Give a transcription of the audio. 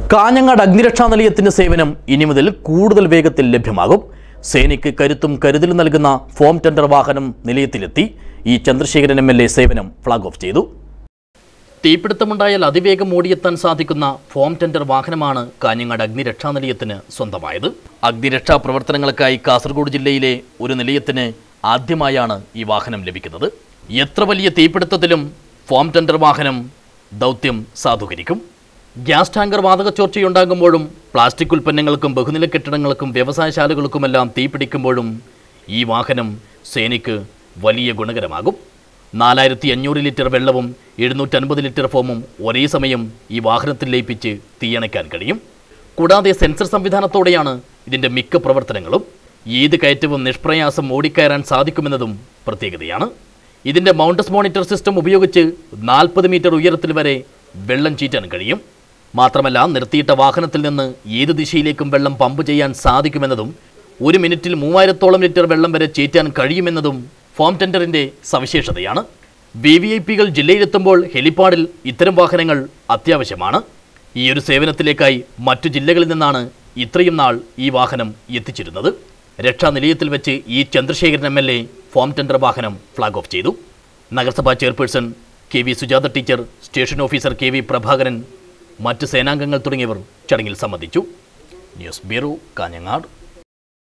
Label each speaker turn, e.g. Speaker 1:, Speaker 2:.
Speaker 1: കാഞ്ഞങ്ങാട് അഗ്നിരക്ഷാ നിലയത്തിന്റെ സേവനം ഇനി മുതൽ കൂടുതൽ വേഗത്തിൽ ലഭ്യമാകും സേനയ്ക്ക് കരുത്തും കരുതലും നൽകുന്ന ഫോം ടെൻഡർ വാഹനം നിലയത്തിലെത്തി ഈ ചന്ദ്രശേഖരൻ എം എൽ എ സേവനം ഫ്ളാഗ് ഓഫ് ചെയ്തു തീപിടുത്തമുണ്ടായാൽ അതിവേഗം ഓടിയെത്താൻ സാധിക്കുന്ന ഫോം ടെൻഡർ വാഹനമാണ് കാഞ്ഞങ്ങാട് അഗ്നിരക്ഷാ നിലയത്തിന് സ്വന്തമായത് അഗ്നിരക്ഷാ പ്രവർത്തനങ്ങൾക്കായി കാസർഗോഡ് ജില്ലയിലെ ഒരു നിലയത്തിന് ആദ്യമായാണ് ഈ വാഹനം ലഭിക്കുന്നത് എത്ര വലിയ തീപിടുത്തത്തിലും ഫോം ടെൻഡർ വാഹനം ദൗത്യം സാധൂകരിക്കും ഗ്യാസ് ടാങ്കർ വാതക ചോർച്ചയുണ്ടാകുമ്പോഴും പ്ലാസ്റ്റിക് ഉൽപ്പന്നങ്ങൾക്കും ബഹുനില കെട്ടിടങ്ങൾക്കും വ്യവസായശാലകൾക്കുമെല്ലാം തീപിടിക്കുമ്പോഴും ഈ വാഹനം സേനയ്ക്ക് വലിയ ഗുണകരമാകും നാലായിരത്തി അഞ്ഞൂറ് ലിറ്റർ വെള്ളവും എഴുന്നൂറ്റൻപത് ലിറ്റർ ഫോമും ഒരേ സമയം ഈ വാഹനത്തിൽ ലയിപ്പിച്ച് തീയണയ്ക്കാൻ കഴിയും കൂടാതെ സെൻസർ സംവിധാനത്തോടെയാണ് ഇതിൻ്റെ മിക്ക പ്രവർത്തനങ്ങളും ഏത് കയറ്റവും നിഷ്പ്രയാസം ഓടിക്കയറാൻ സാധിക്കുമെന്നതും പ്രത്യേകതയാണ് ഇതിൻ്റെ മൗണ്ടസ് മോണിറ്റർ സിസ്റ്റം ഉപയോഗിച്ച് നാൽപ്പത് മീറ്റർ ഉയരത്തിൽ വരെ വെള്ളം ചീറ്റാൻ കഴിയും മാത്രമല്ല നിർത്തിയിട്ട വാഹനത്തിൽ നിന്ന് ഏത് ദിശയിലേക്കും വെള്ളം പമ്പ് ചെയ്യാൻ സാധിക്കുമെന്നതും ഒരു മിനിറ്റിൽ മൂവായിരത്തോളം ലിറ്റർ വെള്ളം വരെ ചീറ്റാൻ കഴിയുമെന്നതും ഫോം ടെൻഡറിന്റെ സവിശേഷതയാണ് വി വി ഐ പികൾ ജില്ലയിലെത്തുമ്പോൾ ഹെലിപ്പാഡിൽ ഇത്തരം വാഹനങ്ങൾ അത്യാവശ്യമാണ് ഈ ഒരു സേവനത്തിലേക്കായി മറ്റു ജില്ലകളിൽ നിന്നാണ് ഇത്രയും നാൾ ഈ വാഹനം എത്തിച്ചിരുന്നത് രക്ഷാനിലയത്തിൽ വെച്ച് ഈ Chandrasekharan M L A foam tender വാഹനം ഫ്ളാഗ് ഓഫ് ചെയ്തു നഗരസഭാ chairperson K V Sujatha teacher station officer K V Prabhakaran മറ്റ് സേനാംഗങ്ങൾ തുടങ്ങിയവർ ചടങ്ങിൽ സംബന്ധിച്ചു ന്യൂസ് ബ്യൂറോ കാഞ്ഞങ്ങാട്